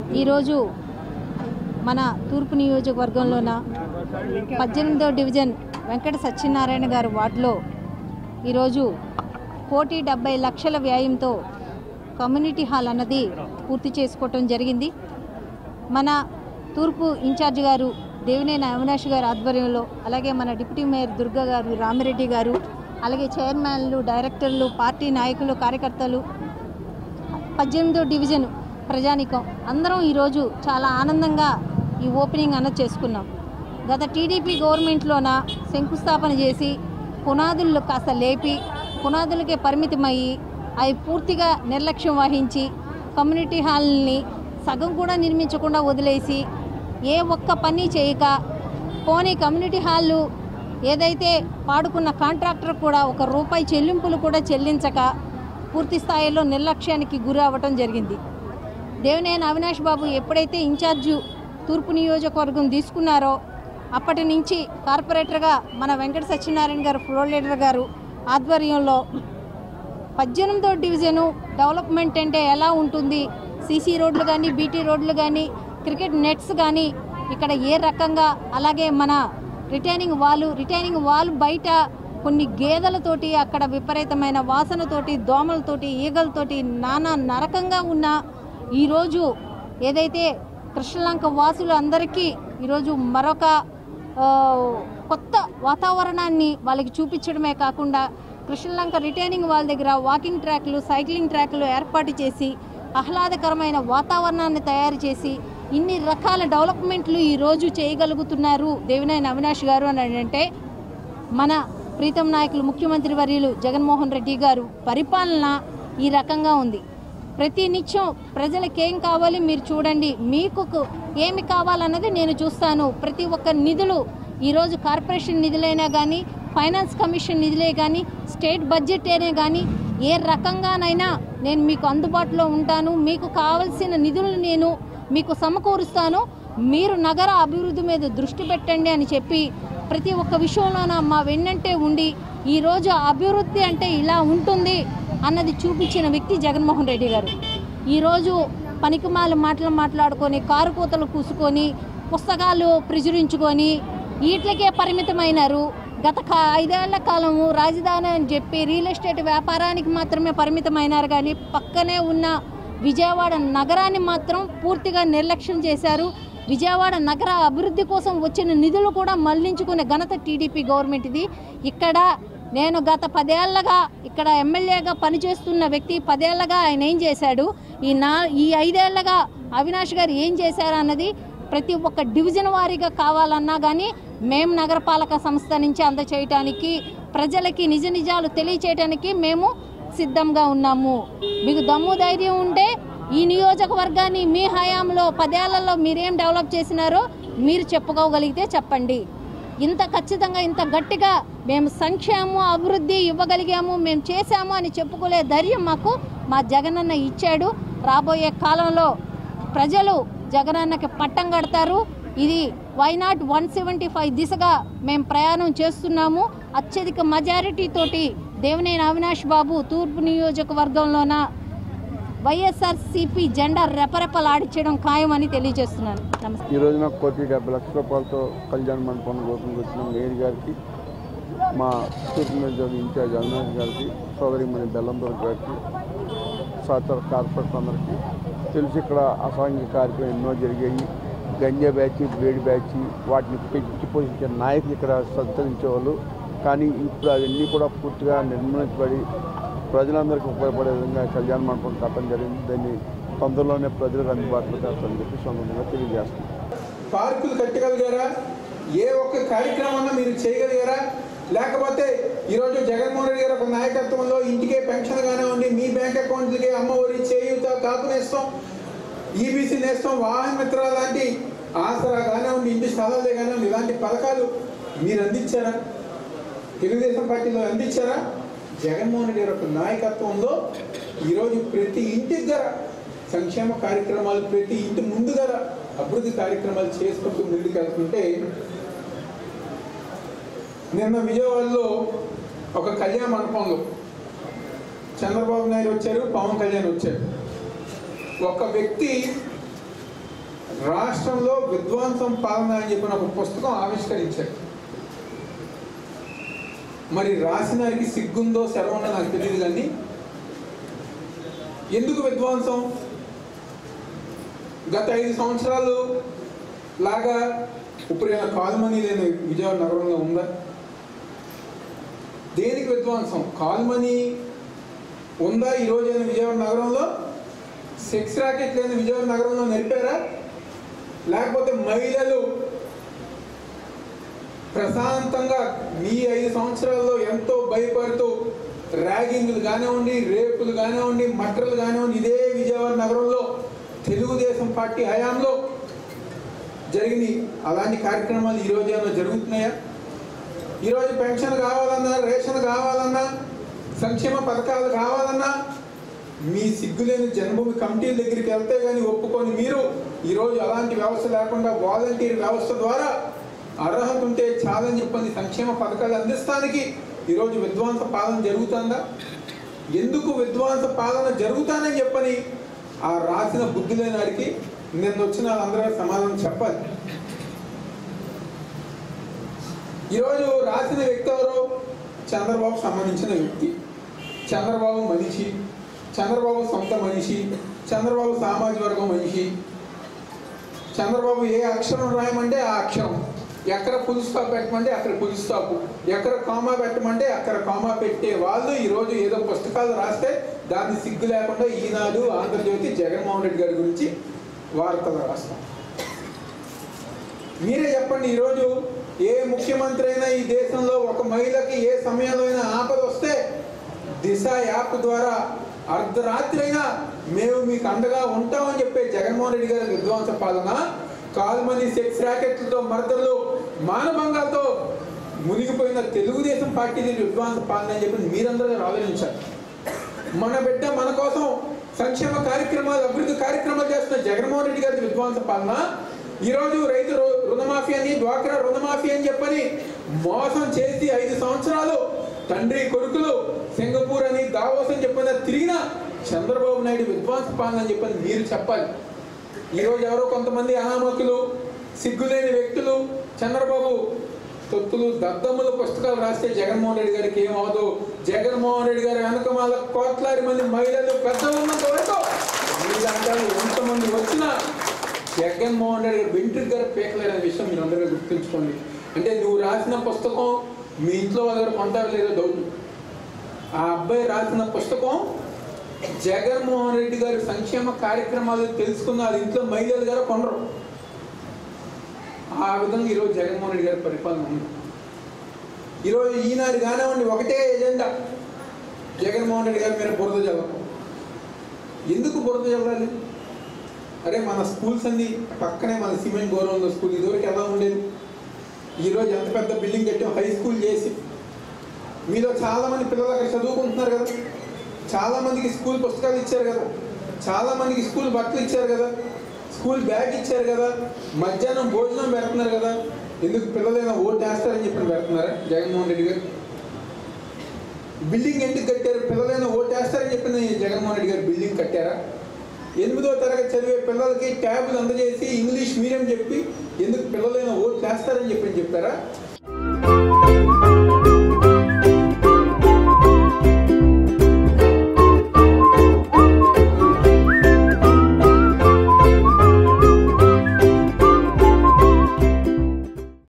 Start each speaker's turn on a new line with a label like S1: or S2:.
S1: ఈరోజు మన తూర్పు నియోజకవర్గంలోన పద్దెనిమిదో డివిజన్ వెంకట సత్యనారాయణ గారి వార్డులో ఈరోజు కోటి డెబ్బై లక్షల వ్యయంతో కమ్యూనిటీ హాల్ అన్నది పూర్తి చేసుకోవటం జరిగింది మన తూర్పు ఇన్ఛార్జ్ గారు దేవినేని అవినాష్ గారి ఆధ్వర్యంలో అలాగే మన డిప్యూటీ మేయర్ దుర్గా గారు రామిరెడ్డి గారు అలాగే చైర్మన్లు డైరెక్టర్లు పార్టీ నాయకులు కార్యకర్తలు పద్దెనిమిదో డివిజన్ ప్రజానికం అందరం ఈరోజు చాలా ఆనందంగా ఈ ఓపెనింగ్ అన్నది చేసుకున్నాం గత టీడీపీ గవర్నమెంట్లోన శంకుస్థాపన చేసి పునాదులు కాస్త లేపి పునాదులకే పరిమితమయ్యి అవి పూర్తిగా నిర్లక్ష్యం వహించి కమ్యూనిటీ హాల్ని సగం కూడా నిర్మించకుండా వదిలేసి ఏ ఒక్క పని చేయక పోనీ కమ్యూనిటీ హాళ్ళు ఏదైతే పాడుకున్న కాంట్రాక్టర్ కూడా ఒక రూపాయి చెల్లింపులు కూడా చెల్లించక పూర్తి స్థాయిలో నిర్లక్ష్యానికి గురి అవ్వటం జరిగింది దేవినేని అవినాష్ బాబు ఎప్పుడైతే ఇన్ఛార్జు తూర్పు నియోజకవర్గం తీసుకున్నారో అప్పటి నుంచి కార్పొరేటర్గా మన వెంకట సత్యనారాయణ గారు ఫ్లోర్ లీడర్ గారు ఆధ్వర్యంలో పద్దెనిమిదో డివిజను డెవలప్మెంట్ అంటే ఎలా ఉంటుంది సీసీ రోడ్లు కానీ బీటీ రోడ్లు కానీ క్రికెట్ నెట్స్ కానీ ఇక్కడ ఏ రకంగా అలాగే మన రిటైనింగ్ వాల్ రిటైనింగ్ వాల్ బయట కొన్ని గేదెలతోటి అక్కడ విపరీతమైన వాసనతోటి దోమలతోటి ఈగలతోటి నానా నరకంగా ఉన్న ఈరోజు ఏదైతే కృష్ణలంక వాసులు అందరికీ ఈరోజు మరొక ఆ, కొత్త వాతావరణాన్ని వాళ్ళకి చూపించడమే కాకుండా కృష్ణలంక రిటైనింగ్ వాళ్ళ దగ్గర వాకింగ్ ట్రాక్లు సైక్లింగ్ ట్రాక్లు ఏర్పాటు చేసి ఆహ్లాదకరమైన వాతావరణాన్ని తయారు చేసి ఇన్ని రకాల డెవలప్మెంట్లు ఈరోజు చేయగలుగుతున్నారు దేవినేని అవినాష్ గారు అని అంటే మన ప్రీతం నాయకులు ముఖ్యమంత్రి వర్యులు జగన్మోహన్ రెడ్డి గారు పరిపాలన ఈ రకంగా ఉంది ప్రతి నిత్యం ప్రజలకు ఏం కావాలి మీరు చూడండి మీకు కు- ఏమి కావాలన్నది నేను చూస్తాను ప్రతి ఒక్క నిధులు ఈరోజు కార్పొరేషన్ నిధులైనా కానీ ఫైనాన్స్ కమిషన్ నిధులే కానీ స్టేట్ బడ్జెట్ అయినా కానీ ఏ రకంగానైనా నేను మీకు అందుబాటులో ఉంటాను మీకు కావలసిన నిధులను నేను మీకు సమకూరుస్తాను మీరు నగర అభివృద్ధి మీద దృష్టి పెట్టండి అని చెప్పి ప్రతి ఒక్క విషయంలోన మా వెన్నంటే ఉండి ఈరోజు అభివృద్ధి అంటే ఇలా ఉంటుంది అన్నది చూపించిన వ్యక్తి జగన్మోహన్ రెడ్డి గారు ఈరోజు పనికిమాల మాటలు మాట్లాడుకొని కారు కూతలు కూసుకొని పుస్తకాలు ప్రచురించుకొని వీటికే పరిమితమైనారు గత కా- ఐదేళ్ల కాలము రాజధాని అని చెప్పి రియల్ ఎస్టేట్ వ్యాపారానికి మాత్రమే పరిమితమైనారు కానీ పక్కనే ఉన్న విజయవాడ నగరాన్ని మాత్రం పూర్తిగా నిర్లక్ష్యం చేశారు విజయవాడ నగర అభివృద్ధి కోసం వచ్చిన నిధులు కూడా మళ్లించుకునే ఘనత టీడీపీ గవర్నమెంట్ ఇది ఇక్కడ నేను గత పదేళ్లగా ఇక్కడ ఎమ్మెల్యేగా పనిచేస్తున్న వ్యక్తి పదేళ్లగా ఆయన ఏం చేశాడు ఈ నా ఈ ఐదేళ్లగా అవినాష్ గారు ఏం చేశారు అన్నది ప్రతి ఒక్క డివిజన్ వారీగా కావాలన్నా కానీ మేము నగరపాలక సంస్థ నుంచి అందచేయటానికి ప్రజలకి నిజ నిజాలు తెలియచేయటానికి మేము సిద్ధంగా ఉన్నాము మీకు దమ్ము ధైర్యం ఉంటే ఈ నియోజకవర్గాన్ని మీ హయాంలో పదేళ్లలో మీరేం డెవలప్ చేసినారో మీరు చెప్పుకోగలిగితే చెప్పండి ఇంత ఖచ్చితంగా ఇంత గట్టిగా మేము సంక్షేమం అభివృద్ధి ఇవ్వగలిగాము మేము చేశాము అని చెప్పుకోలే ధైర్యం మాకు మా జగనన్న ఇచ్చాడు రాబోయే కాలంలో ప్రజలు జగనన్నకి పట్టం కడతారు ఇది వైనాట్ వన్ సెవెంటీ ఫైవ్ దిశగా మేము ప్రయాణం చేస్తున్నాము అత్యధిక మెజారిటీ తోటి దేవినేని అవినాష్ బాబు తూర్పు నియోజకవర్గంలోన వైఎస్ఆర్ సిపి జెండా రెపరెపలాడించడం ఖాయమని తెలియజేస్తున్నాను నమస్తే
S2: ఈ రోజున కోటి డెబ్బై లక్షల రూపాయలతో కళ్యాణ మండపం ఓపెన్కి వచ్చిన మేయర్ గారికి మా తూర్పు నియోజకవర్గం ఇన్ఛార్జ్ అవినాష్ గారికి సోదరి మన బెల్లందూర్ గారికి సహచర కార్పొరేటర్ అందరికీ తెలిసి ఇక్కడ అసాంఘిక కార్యక్రమం ఎన్నో జరిగాయి గంజా బ్యాచ్ బ్లేడ్ బ్యాచ్ వాటిని పెంచి పోషించే నాయకులు ఇక్కడ సంచరించేవాళ్ళు కానీ ఇప్పుడు అవన్నీ కూడా పూర్తిగా నిర్మూలించబడి ప్రజలందరికీ ఉపయోగపడే విధంగా కళ్యాణ మండపం కట్టడం జరిగింది దాన్ని తొందరలోనే ప్రజలకు అందుబాటులో తెస్తామని చెప్పి సందర్భంగా తెలియజేస్తున్నాం
S3: పార్కులు కట్టగలిగారా ఏ ఒక్క కార్యక్రమాన్ని మీరు చేయగలిగారా లేకపోతే ఈరోజు జగన్మోహన్ రెడ్డి గారు ఒక నాయకత్వంలో ఇంటికే పెన్షన్ కానివ్వండి మీ బ్యాంక్ అకౌంట్లకి అమ్మ ఒడి చేయూత కాపు నేస్తాం ఈబీసీ నేస్తాం వాహన మిత్ర లాంటి ఆసరా కానివ్వండి ఇంటి స్థలాలే కానివ్వండి ఇలాంటి పథకాలు మీరు అందించారా తెలుగుదేశం పార్టీలో అందించారా జగన్మోహన్ రెడ్డి గారి యొక్క నాయకత్వంలో ఈరోజు ప్రతి ఇంటి ధర సంక్షేమ కార్యక్రమాలు ప్రతి ఇంటి ముందు ధర అభివృద్ధి కార్యక్రమాలు చేసుకుంటూ ముందుకు వెళ్తుంటే నిన్న విజయవాడలో ఒక కళ్యాణ మండపంలో చంద్రబాబు నాయుడు వచ్చారు పవన్ కళ్యాణ్ వచ్చారు ఒక వ్యక్తి రాష్ట్రంలో విద్వాంసం పాలన అని చెప్పిన ఒక పుస్తకం ఆవిష్కరించారు మరి రాసిన వారికి సిగ్గుందో సెలవుందో నాకు తెలియదు కానీ ఎందుకు విద్వాంసం గత ఐదు సంవత్సరాలు లాగా ఇప్పుడైనా కాల్మనీ లేని విజయవాడ నగరంలో ఉందా దేనికి విద్వాంసం కాల్మనీ ఉందా ఈ రోజైన విజయవాడ నగరంలో సెక్స్ రాకెట్ లేని విజయవాడ నగరంలో నడిపారా లేకపోతే మహిళలు ప్రశాంతంగా మీ ఐదు సంవత్సరాల్లో ఎంతో భయపడుతూ ర్యాగింగ్లు కానివ్వండి రేపులు కానివ్వండి మటర్లు కానివ్వండి ఇదే విజయవాడ నగరంలో తెలుగుదేశం పార్టీ హయాంలో జరిగింది అలాంటి కార్యక్రమాలు ఈ రోజు ఏమైనా జరుగుతున్నాయా ఈరోజు పెన్షన్ కావాలన్నా రేషన్ కావాలన్నా సంక్షేమ పథకాలు కావాలన్నా మీ సిగ్గులేని జన్మభూమి కమిటీల దగ్గరికి వెళ్తే కానీ ఒప్పుకొని మీరు ఈరోజు అలాంటి వ్యవస్థ లేకుండా వాలంటీర్ వ్యవస్థ ద్వారా అర్హత ఉంటే చాలని చెప్పని సంక్షేమ పథకాలు అందిస్తానికి ఈరోజు విద్వాంస పాలన జరుగుతుందా ఎందుకు విద్వాంస పాలన జరుగుతానని చెప్పని ఆ రాసిన బుద్ధి లేని వారికి నిన్న వచ్చిన వాళ్ళందరూ సమాధానం చెప్పాలి ఈరోజు రాసిన వ్యక్తి ఎవరు చంద్రబాబు సంబంధించిన వ్యక్తి చంద్రబాబు మనిషి చంద్రబాబు సొంత మనిషి చంద్రబాబు సామాజిక వర్గం మనిషి చంద్రబాబు ఏ అక్షరం రాయమంటే ఆ అక్షరం ఎక్కడ పుల్ స్టాప్ పెట్టమంటే అక్కడ పుల్ స్టాప్ ఎక్కడ కామా పెట్టమంటే అక్కడ కామా పెట్టే వాళ్ళు ఈరోజు ఏదో పుస్తకాలు రాస్తే దాన్ని సిగ్గు లేకుండా ఈనాడు ఆంధ్రజ్యోతి జగన్మోహన్ రెడ్డి గారి గురించి వార్తలు రాస్తాం మీరే చెప్పండి ఈరోజు ఏ ముఖ్యమంత్రి అయినా ఈ దేశంలో ఒక మహిళకి ఏ సమయంలో అయినా ఆపద వస్తే దిశ యాప్ ద్వారా అర్ధరాత్రి అయినా మేము మీకు అండగా ఉంటామని చెప్పే జగన్మోహన్ రెడ్డి గారి విధ్వంస పాలన కాల్మనీ సెక్స్ ర్యాకెట్లతో మరదలు మానభంగాలతో మునిగిపోయిన తెలుగుదేశం పార్టీ విధ్వంస పాలన అని చెప్పి మీరందరూ ఆలోచించారు మన బిడ్డ మన కోసం సంక్షేమ కార్యక్రమాలు అభివృద్ధి కార్యక్రమాలు చేస్తున్న జగన్మోహన్ రెడ్డి గారి విధ్వంస పాలన ఈరోజు రైతు రు- రుణమాఫీ అని డ్వాక్రా రుణమాఫీ అని చెప్పని మోసం చేసి ఐదు సంవత్సరాలు తండ్రి కొడుకులు సింగపూర్ అని దావోస్ అని చెప్పిన తిరిగిన చంద్రబాబు నాయుడు విధ్వంస పాలన అని చెప్పని మీరు చెప్పాలి ఈరోజు ఎవరో కొంతమంది అనామకులు సిగ్గులేని వ్యక్తులు చంద్రబాబు తొత్తులు దద్దమ్ముల పుస్తకాలు రాస్తే జగన్మోహన్ రెడ్డి గారికి ఏమవదు జగన్మోహన్ రెడ్డి గారి వెనకమాల కోట్లాది మంది మహిళలు పెద్దలు ఉన్నంత వరకు మీరందరూ ఎంతమంది వచ్చినా జగన్మోహన్ రెడ్డి గారు వెంట్రుకు గారు పీకలేరనే విషయం మీరు అందరూ గుర్తుంచుకోండి అంటే నువ్వు రాసిన పుస్తకం మీ ఇంట్లో వాళ్ళ దగ్గర కొంటారు లేదో డౌట్ ఆ అబ్బాయి రాసిన పుస్తకం జగన్మోహన్ రెడ్డి గారి సంక్షేమ కార్యక్రమాలు తెలుసుకున్న వాళ్ళ ఇంట్లో మహిళలు గారు కొనరు ఆ విధంగా ఈరోజు జగన్మోహన్ రెడ్డి గారి పరిపాలన ఉంది ఈరోజు ఈనాడు కానివ్వండి ఒకటే ఎజెండా జగన్మోహన్ రెడ్డి గారి మీద బురద చల్లడం ఎందుకు బురద చల్లాలి అరే మన స్కూల్స్ అన్ని పక్కనే మన సిమెంట్ గౌరవంలో స్కూల్ ఇదివరకు ఎలా ఉండేది ఈరోజు ఎంత పెద్ద బిల్డింగ్ కట్టాం హై స్కూల్ చేసి మీలో చాలా మంది పిల్లలు అక్కడ చదువుకుంటున్నారు కదా చాలా మందికి స్కూల్ పుస్తకాలు ఇచ్చారు కదా చాలా మందికి స్కూల్ బట్టలు ఇచ్చారు కదా స్కూల్ బ్యాగ్ ఇచ్చారు కదా మధ్యాహ్నం భోజనం పెడుతున్నారు కదా ఎందుకు పిల్లలైనా ఓటు వేస్తారని చెప్పి పెడుతున్నారా జగన్మోహన్ రెడ్డి గారు బిల్డింగ్ ఎందుకు కట్టారు పిల్లలైనా ఓటు వేస్తారని చెప్పిన జగన్మోహన్ రెడ్డి గారు బిల్డింగ్ కట్టారా ఎనిమిదో తరగతి చదివే పిల్లలకి ట్యాబ్లు అందజేసి ఇంగ్లీష్ మీడియం చెప్పి ఎందుకు పిల్లలైనా ఓట్లు వేస్తారని చెప్పి చెప్పారా